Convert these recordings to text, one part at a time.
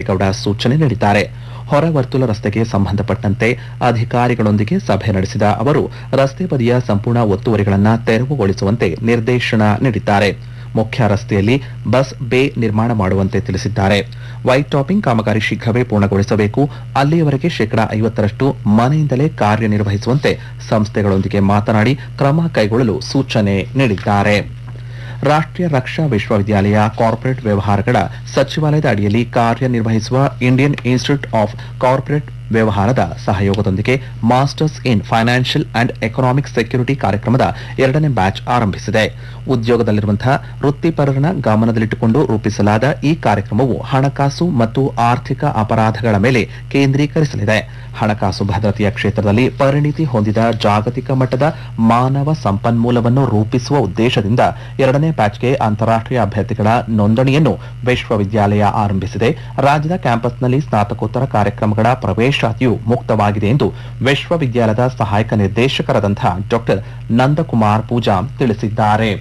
ರಾಜೇಗೌಡ ಸೂಚನೆ ನೀಡಿದ್ದಾರೆ ಹೊರ ವರ್ತುಲ ರಸ್ತೆಗೆ ಸಂಬಂಧಪಟ್ಟಂತೆ ಅಧಿಕಾರಿಗಳೊಂದಿಗೆ ಸಭೆ ನಡೆಸಿದ ಅವರು ರಸ್ತೆ ಬದಿಯ ಸಂಪೂರ್ಣ ಒತ್ತುವರಿಗಳನ್ನು ತೆರವುಗೊಳಿಸುವಂತೆ ನಿರ್ದೇಶನ ನೀಡಿದ್ದಾರೆ ಮುಖ್ಯ ರಸ್ತೆಯಲ್ಲಿ ಬಸ್ ಬೇ ನಿರ್ಮಾಣ ಮಾಡುವಂತೆ ತಿಳಿಸಿದ್ದಾರೆ ವೈಟ್ ಟಾಪಿಂಗ್ ಕಾಮಗಾರಿ ಶೀಘ್ರವೇ ಪೂರ್ಣಗೊಳಿಸಬೇಕು ಅಲ್ಲಿಯವರೆಗೆ ಶೇಕಡಾ ಐವತ್ತರಷ್ಟು ಮನೆಯಿಂದಲೇ ಕಾರ್ಯನಿರ್ವಹಿಸುವಂತೆ ಸಂಸ್ಥೆಗಳೊಂದಿಗೆ ಮಾತನಾಡಿ ಕ್ರಮ ಕೈಗೊಳ್ಳಲು ಸೂಚನೆ ನೀಡಿದ್ದಾರೆ ರಾಷ್ಟ್ರೀಯ ರಕ್ಷಾ ವಿಶ್ವವಿದ್ಯಾಲಯ ಕಾರ್ಪೊರೇಟ್ ವ್ಯವಹಾರಗಳ ಸಚಿವಾಲಯದ ಅಡಿಯಲ್ಲಿ ಕಾರ್ಯನಿರ್ವಹಿಸುವ ಇಂಡಿಯನ್ ಇನ್ಸ್ಟಿಟ್ಯೂಟ್ ಆಫ್ ಕಾರ್ಪೊರೇಟ್ ವ್ಯವಹಾರದ ಸಹಯೋಗದೊಂದಿಗೆ masters in financial and economic security ಕಾರ್ಯಕ್ರಮದ ಎರಡನೇ ಬ್ಯಾಚ್ ಆರಂಭಿಸಿದೆ ಉದ್ಯೋಗದಲ್ಲಿರುವಂತಹ ವೃತ್ತಿಪರರನ್ನ ಗಮನದಲ್ಲಿಟ್ಟುಕೊಂಡು ರೂಪಿಸಲಾದ ಈ ಕಾರ್ಯಕ್ರಮವು ಹಣಕಾಸು ಮತ್ತು ಆರ್ಥಿಕ ಅಪರಾಧಗಳ ಮೇಲೆ ಕೇಂದ್ರೀಕರಿಸಲಿದೆ ಹಣಕಾಸು ಭದ್ರತೆಯ ಕ್ಷೇತ್ರದಲ್ಲಿ ಪರಿಣಿತಿ ಹೊಂದಿದ ಜಾಗತಿಕ ಮಟ್ಟದ ಮಾನವ ಸಂಪನ್ಮೂಲವನ್ನು ರೂಪಿಸುವ ಉದ್ದೇಶದಿಂದ ಎರಡನೇ ಬ್ಯಾಚ್ಗೆ ಅಂತಾರಾಷ್ಟ್ರೀಯ ಅಭ್ಯರ್ಥಿಗಳ ನೋಂದಣಿಯನ್ನು ವಿಶ್ವವಿದ್ಯಾಲಯ ಆರಂಭಿಸಿದೆ ರಾಜ್ಯದ ಕ್ಯಾಂಪಸ್ನಲ್ಲಿ ಸ್ನಾತಕೋತ್ತರ ಕಾರ್ಯಕ್ರಮಗಳ ಪ್ರವೇಶಾತಿಯು ಮುಕ್ತವಾಗಿದೆ ಎಂದು ವಿಶ್ವವಿದ್ಯಾಲಯದ ಸಹಾಯಕ ನಿರ್ದೇಶಕರಾದಂತಹ ಡಾಕ್ಟರ್ ನಂದಕುಮಾರ್ ಪೂಜಾ ತಿಳಿಸಿದ್ದಾರೆ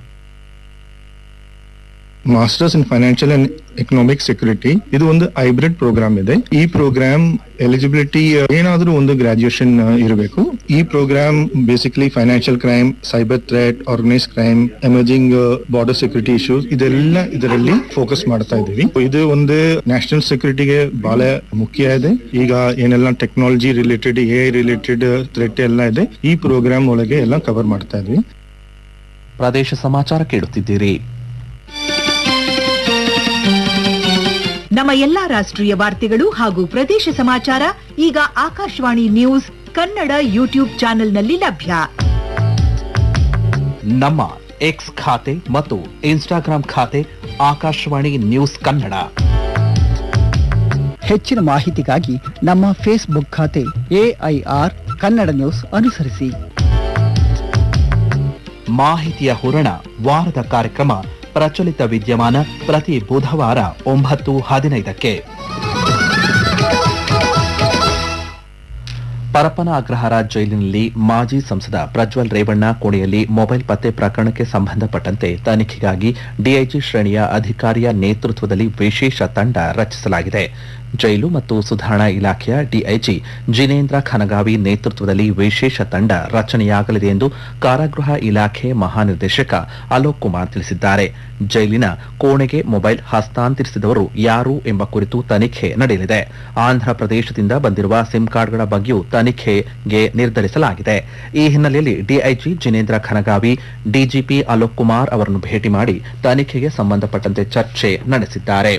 masters in financial and economic security ಇದು ಒಂದು ಹೈಬ್ರಿಡ್ ಪ್ರೋಗ್ರಾಮ್ ಇದೆ ಈ ಪ್ರೋಗ್ರಾಮ್ ಎಲಿಜಿಬಿಲಿಟಿ ಏನಾದ್ರೂ ಒಂದು ಗ್ರಾಜುಯೇಷನ್ ಇರಬೇಕು ಈ programme basically financial crime cyber threat organise crime emerging border security issues ಇದೆಲ್ಲ ಇದರಲ್ಲಿ ಫೋಕಸ್ ಮಾಡ್ತಾ ಇದೀವಿ ಇದು ಒಂದು ನ್ಯಾಷನಲ್ ಸೆಕ್ಯೂರಿಟಿಗೆ ಬಹಳ ಮುಖ್ಯ ಇದೆ ಈಗ ಏನೆಲ್ಲ technology related a related threat ಎಲ್ಲ ಇದೆ ಈ ಪ್ರೋಗ್ರಾಮ್ ಒಳಗೆ ಎಲ್ಲ ಕವರ್ ಮಾಡ್ತಾ ಇದ್ವಿ ಪ್ರದೇಶ ಸಮಾಚಾರ ಕೇಳುತ್ತಿದ್ದೀರಿ ನಮ್ಮ ಎಲ್ಲಾ ರಾಷ್ಟ್ರೀಯ ವಾರ್ತೆಗಳು ಹಾಗೂ ಪ್ರದೇಶ ಸಮಾಚಾರ ಈಗ ಆಕಾಶವಾಣಿ ನ್ಯೂಸ್ ಕನ್ನಡ ಯೂಟ್ಯೂಬ್ ಚಾನೆಲ್ನಲ್ಲಿ ಲಭ್ಯ ನಮ್ಮ ಎಕ್ಸ್ ಖಾತೆ ಮತ್ತು ಇನ್ಸ್ಟಾಗ್ರಾಂ ಖಾತೆ ಆಕಾಶವಾಣಿ ನ್ಯೂಸ್ ಕನ್ನಡ ಹೆಚ್ಚಿನ ಮಾಹಿತಿಗಾಗಿ ನಮ್ಮ ಫೇಸ್ಬುಕ್ ಖಾತೆ ಎಐಆರ್ ಕನ್ನಡ ನ್ಯೂಸ್ ಅನುಸರಿಸಿ ಮಾಹಿತಿಯ ಹೂರಣ ವಾರದ ಕಾರ್ಯಕ್ರಮ ಪ್ರಚಲಿತ ವಿದ್ಯಮಾನ ಪ್ರತಿ ಬುಧವಾರ ಒಂಬತ್ತು ಹದಿನೈದಕ್ಕೆ ಪರಪ್ಪನ ಅಗ್ರಹಾರ ಜೈಲಿನಲ್ಲಿ ಮಾಜಿ ಸಂಸದ ಪ್ರಜ್ವಲ್ ರೇವಣ್ಣ ಕೋಣೆಯಲ್ಲಿ ಮೊಬೈಲ್ ಪತ್ತೆ ಪ್ರಕರಣಕ್ಕೆ ಸಂಬಂಧಪಟ್ಟಂತೆ ತನಿಖೆಗಾಗಿ ಡಿಐಜಿ ಶ್ರೇಣಿಯ ಅಧಿಕಾರಿಯ ನೇತೃತ್ವದಲ್ಲಿ ವಿಶೇಷ ತಂಡ ರಚಿಸಲಾಗಿದೆ ಜೈಲು ಮತ್ತು ಸುಧಾರಣಾ ಇಲಾಖೆಯ ಡಿಐಜಿ ಜಿನೇಂದ್ರ ಖನಗಾವಿ ನೇತೃತ್ವದಲ್ಲಿ ವಿಶೇಷ ತಂಡ ರಚನೆಯಾಗಲಿದೆ ಎಂದು ಕಾರಾಗೃಹ ಇಲಾಖೆ ಮಹಾನಿರ್ದೇಶಕ ಅಲೋಕ್ ಕುಮಾರ್ ತಿಳಿಸಿದ್ದಾರೆ ಜೈಲಿನ ಕೋಣೆಗೆ ಮೊಬೈಲ್ ಹಸ್ತಾಂತರಿಸಿದವರು ಯಾರು ಎಂಬ ಕುರಿತು ತನಿಖೆ ನಡೆಯಲಿದೆ ಆಂಧ್ರ ಪ್ರದೇಶದಿಂದ ಬಂದಿರುವ ಸಿಮ್ ಕಾರ್ಡ್ಗಳ ಬಗ್ಗೆಯೂ ತನಿಖೆಗೆ ನಿರ್ಧರಿಸಲಾಗಿದೆ ಈ ಹಿನ್ನೆಲೆಯಲ್ಲಿ ಡಿಐಜಿ ಜಿನೇಂದ್ರ ಖನಗಾವಿ ಡಿಜಿಪಿ ಅಲೋಕ್ ಕುಮಾರ್ ಅವರನ್ನು ಭೇಟಿ ಮಾಡಿ ತನಿಖೆಗೆ ಸಂಬಂಧಪಟ್ಟಂತೆ ಚರ್ಚೆ ನಡೆಸಿದ್ದಾರೆ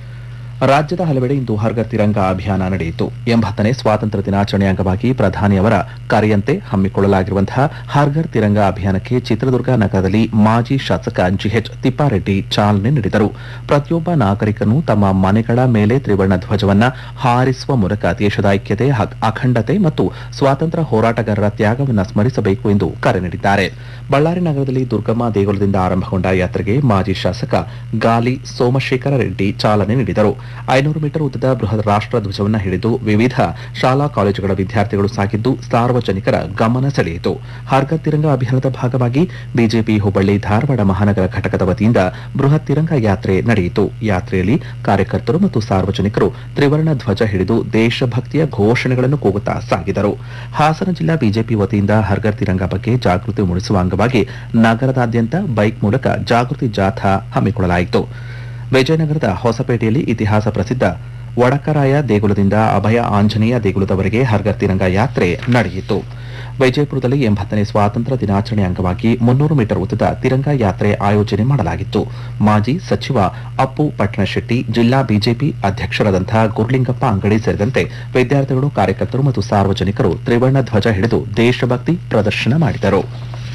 ರಾಜ್ಯದ ಹಲವೆಡೆ ಇಂದು ಹರ್ಗರ್ ತಿರಂಗ ಅಭಿಯಾನ ನಡೆಯಿತು ಎಂಬತ್ತನೇ ಸ್ವಾತಂತ್ರ್ಯ ದಿನಾಚರಣೆ ಅಂಗವಾಗಿ ಪ್ರಧಾನಿ ಅವರ ಕರೆಯಂತೆ ಹಮ್ಮಿಕೊಳ್ಳಲಾಗಿರುವಂತಹ ಹರ್ಗರ್ ತಿರಂಗ ಅಭಿಯಾನಕ್ಕೆ ಚಿತ್ರದುರ್ಗ ನಗರದಲ್ಲಿ ಮಾಜಿ ಶಾಸಕ ಜಿಎಚ್ ತಿಪ್ಪಾರೆಡ್ಡಿ ಚಾಲನೆ ನೀಡಿದರು ಪ್ರತಿಯೊಬ್ಬ ನಾಗರಿಕನು ತಮ್ಮ ಮನೆಗಳ ಮೇಲೆ ತ್ರಿವರ್ಣ ಧ್ವಜವನ್ನ ಹಾರಿಸುವ ಮೂಲಕ ದೇಶದ ಐಕ್ಯತೆ ಹ- ಅಖಂಡತೆ ಮತ್ತು ಸ್ವಾತಂತ್ರ್ಯ ಹೋರಾಟಗಾರರ ತ್ಯಾಗವನ್ನು ಸ್ಮರಿಸಬೇಕು ಎಂದು ಕರೆ ನೀಡಿದ್ದಾರೆ ಬಳ್ಳಾರಿ ನಗರದಲ್ಲಿ ದುರ್ಗಮ್ಮ ದೇಗುಲದಿಂದ ಆರಂಭಗೊಂಡ ಯಾತ್ರೆಗೆ ಮಾಜಿ ಶಾಸಕ ಗಾಲಿ ಸೋಮಶೇಖರ ರೆಡ್ಡಿ ಚಾಲನೆ ನೀಡಿದರು ಐನೂರು ಮೀಟರ್ ಉದ್ದದ ಬೃಹತ್ ರಾಷ್ಟ್ರ ಧ್ವಜವನ್ನು ಹಿಡಿದು ವಿವಿಧ ಶಾಲಾ ಕಾಲೇಜುಗಳ ವಿದ್ಯಾರ್ಥಿಗಳು ಸಾಗಿದ್ದು ಸಾರ್ವಜನಿಕರ ಗಮನ ಸೆಳೆಯಿತು ಹರ್ಗರ್ ತಿರಂಗ ಅಭಿಯಾನದ ಭಾಗವಾಗಿ ಬಿಜೆಪಿ ಹುಬ್ಬಳ್ಳಿ ಧಾರವಾಡ ಮಹಾನಗರ ಘಟಕದ ವತಿಯಿಂದ ಬೃಹತ್ ತಿರಂಗ ಯಾತ್ರೆ ನಡೆಯಿತು ಯಾತ್ರೆಯಲ್ಲಿ ಕಾರ್ಯಕರ್ತರು ಮತ್ತು ಸಾರ್ವಜನಿಕರು ತ್ರಿವರ್ಣ ಧ್ವಜ ಹಿಡಿದು ದೇಶಭಕ್ತಿಯ ಘೋಷಣೆಗಳನ್ನು ಕೂಗುತ್ತಾ ಸಾಗಿದರು ಹಾಸನ ಜಿಲ್ಲಾ ಬಿಜೆಪಿ ವತಿಯಿಂದ ಹರ್ಗರ್ ತಿರಂಗ ಬಗ್ಗೆ ಜಾಗೃತಿ ಮೂಡಿಸುವ ಅಂಗವಾಗಿ ನಗರದಾದ್ಯಂತ ಬೈಕ್ ಮೂಲಕ ಜಾಗೃತಿ ಜಾಥಾ ಹಮ್ಮಿಕೊಳ್ಳಲಾಯಿತು ವಿಜಯನಗರದ ಹೊಸಪೇಟೆಯಲ್ಲಿ ಇತಿಹಾಸ ಪ್ರಸಿದ್ಧ ವಡಕರಾಯ ದೇಗುಲದಿಂದ ಅಭಯ ಆಂಜನೇಯ ದೇಗುಲದವರೆಗೆ ಹರ್ಗರ್ ತಿರಂಗ ಯಾತ್ರೆ ನಡೆಯಿತು ವಿಜಯಪುರದಲ್ಲಿ ಎಂಬತ್ತನೇ ಸ್ವಾತಂತ್ರ್ಯ ದಿನಾಚರಣೆ ಅಂಗವಾಗಿ ಮುನ್ನೂರು ಮೀಟರ್ ಉದ್ದದ ತಿರಂಗ ಯಾತ್ರೆ ಆಯೋಜನೆ ಮಾಡಲಾಗಿತ್ತು ಮಾಜಿ ಸಚಿವ ಅಪ್ಪು ಪಟ್ನಶೆಟ್ಟಿ ಜಿಲ್ಲಾ ಬಿಜೆಪಿ ಅಧ್ಯಕ್ಷರಾದಂತಹ ಗುರ್ಲಿಂಗಪ್ಪ ಅಂಗಡಿ ಸೇರಿದಂತೆ ವಿದ್ಯಾರ್ಥಿಗಳು ಕಾರ್ಯಕರ್ತರು ಮತ್ತು ಸಾರ್ವಜನಿಕರು ತ್ರಿವರ್ಣ ಧ್ವಜ ಹಿಡಿದು ದೇಶಭಕ್ತಿ ಪ್ರದರ್ಶನ ಮಾಡಿದರು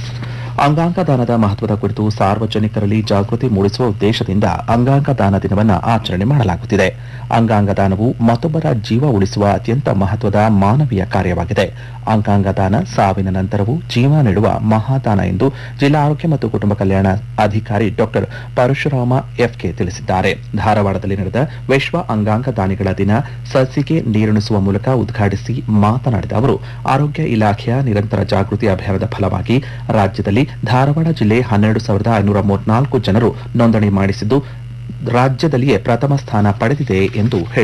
ಅಂಗಾಂಗ ದಾನದ ಮಹತ್ವದ ಕುರಿತು ಸಾರ್ವಜನಿಕರಲ್ಲಿ ಜಾಗೃತಿ ಮೂಡಿಸುವ ಉದ್ದೇಶದಿಂದ ಅಂಗಾಂಗ ದಾನ ದಿನವನ್ನು ಆಚರಣೆ ಮಾಡಲಾಗುತ್ತಿದೆ ಅಂಗಾಂಗ ದಾನವು ಮತ್ತೊಬ್ಬರ ಜೀವ ಉಳಿಸುವ ಅತ್ಯಂತ ಮಹತ್ವದ ಮಾನವೀಯ ಕಾರ್ಯವಾಗಿದೆ ಅಂಗಾಂಗ ದಾನ ಸಾವಿನ ನಂತರವೂ ಜೀವ ನೀಡುವ ಮಹಾದಾನ ಎಂದು ಜಿಲ್ಲಾ ಆರೋಗ್ಯ ಮತ್ತು ಕುಟುಂಬ ಕಲ್ಯಾಣ ಅಧಿಕಾರಿ ಡಾಕ್ಟರ್ ಪರಶುರಾಮ ಎಫ್ಕೆ ತಿಳಿಸಿದ್ದಾರೆ ಧಾರವಾಡದಲ್ಲಿ ನಡೆದ ವಿಶ್ವ ಅಂಗಾಂಗ ದಾನಿಗಳ ದಿನ ಸಸಿಗೆ ನೀರುಣಿಸುವ ಮೂಲಕ ಉದ್ಘಾಟಿಸಿ ಮಾತನಾಡಿದ ಅವರು ಆರೋಗ್ಯ ಇಲಾಖೆಯ ನಿರಂತರ ಜಾಗೃತಿ ಅಭಿಯಾನದ ಫಲವಾಗಿ ರಾಜ್ಯದಲ್ಲಿ ಧಾರವಾಡ ಜಿಲ್ಲೆ ಹನ್ನೆರಡು ಸಾವಿರದ ಐನೂರ ಮೂವತ್ನಾಲ್ಕು ಜನರು ನೋಂದಣಿ ಮಾಡಿಸಿದ್ದು ರಾಜ್ಯದಲ್ಲಿಯೇ ಪ್ರಥಮ ಸ್ಥಾನ ಪಡೆದಿದೆ ಎಂದು ಹೇಳಿದರು